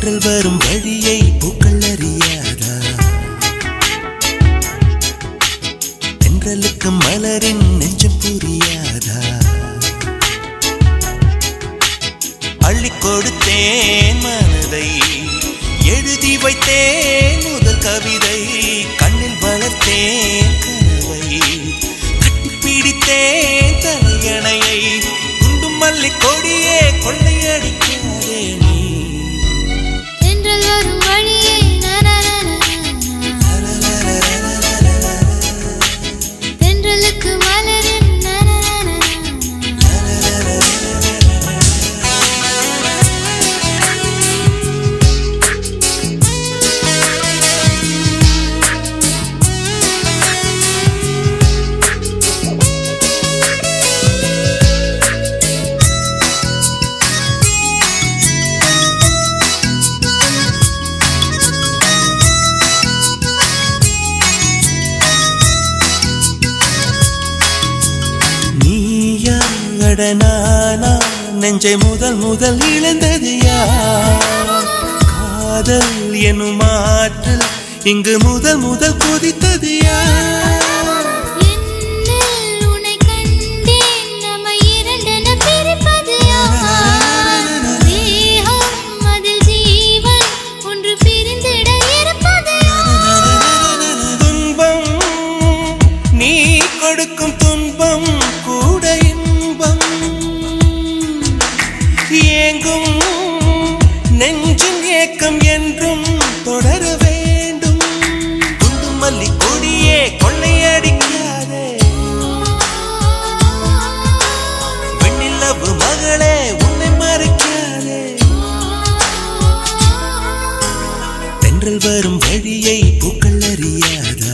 தென்றல் வரும் வழியை பூக்கள் அறியாதா தென்றலுக்கு மலரின் நெஞ்சம் புரியாதா அள்ளி கொடுத்தேன் மனதை எழுதி வைத்தேன் முதல் கவிதை கண்ணில் வளர்த்தேன் கனவை கட்டிப்பிடித்தேன் தலையணையை குண்டும் மல்லி கொடியே கொள்ளையடிக்காதே நீ தென்றல் வரும் வழியே தென்றலுக்கு மலரின் நீயா அட நானா நெஞ்சை முதல் முதல் இழந்தது யார் காதல் எனும் ஆற்றல் இங்கு முதல் முதல் கொதித்தது யார் என்னில் உன்னை கண்டேன் நம்மை இரண்டென பிரிப்பது யார் தேகம் அதில் ஜீவன் ஒன்று பிரிந்திட இருப்பது யார் துன்பம் நீ கொடுக்கும் துன்பம் கூட இன்பம் ஏங்கும் நெஞ்சின் ஏக்கம் என்றும் தொடர வேண்டும் குண்டு மல்லி கொடியே கொள்ளையடிக்காதே வெண்ணிலவு மகளே உன்னை மறைக்காதே தென்றல் வரும் வழியை பூக்கள் அறியாதா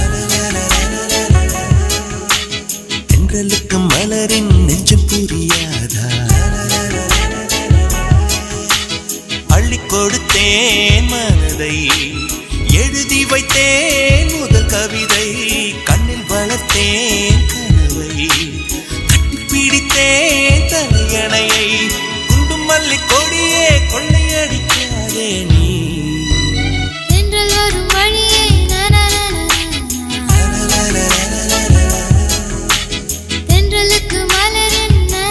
தென்றலுக்கு மலரின் நெஞ்சம் புரியாதா அள்ளி கொடுத்தேன் மனதை எழுதி வைத்தேன் முதல் கவிதை கண்ணில் வளர்த்தேன் கனவை கட்டிப்பிடித்தேன் தலையணையை குண்டும் மல்லி கொடியே கொள்ளையடிக்காதே நீ தென்றல் வரும் வழியே தென்றலுக்கு மலரின்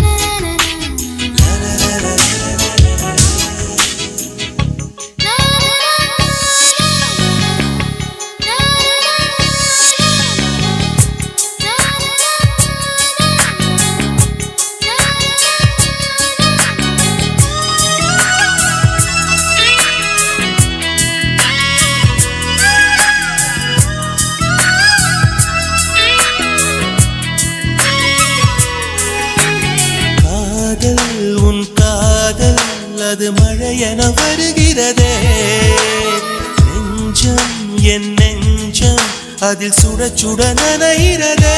காதல் உன் காதல் அது மழையென வருகிறதே நெஞ்சம் என் நெஞ்சம் அதில் சுட சுட நனைகிறதே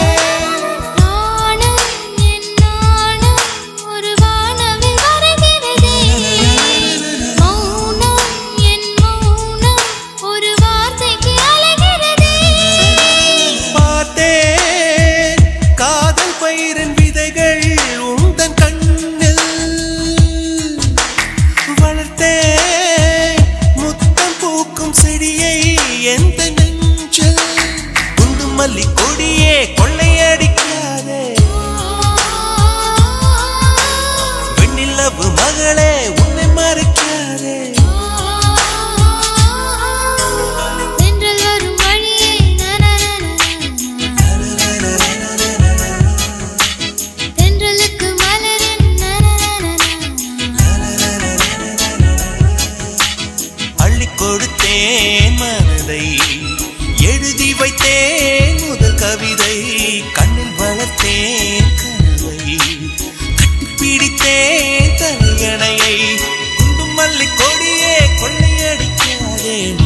நாணம் என் நாணம் ஒரு வானவில் வருகிறதே மௌனம் என் மௌனம் ஒரு வார்த்தைக்கு அலைகிறதே பார்த்தேன் காதல் பயிரின் விதைகள் உந்தன் கண்ணில் வளர்த்தேன் முத்தம் பூக்கும் செடியை எந்த நெஞ்சில் குண்டு மல்லி கொடியே கொள்ளையடிக்காதே வெண்ணிலவு மகளே உன்னை மறைக்காதே தென்றல் வரும் வழியே தென்றலுக்கு மலரின் அள்ளி கொடுத்தேன் மனதை எழுதி வைத்தேன் முதல் கவிதை கண்ணில் வளர்த்தேன் கனவை கட்டிப்பிடித்தேன் தலையணையை குண்டும் மல்லி கொடியே கொள்ளையடிக்காதே நீ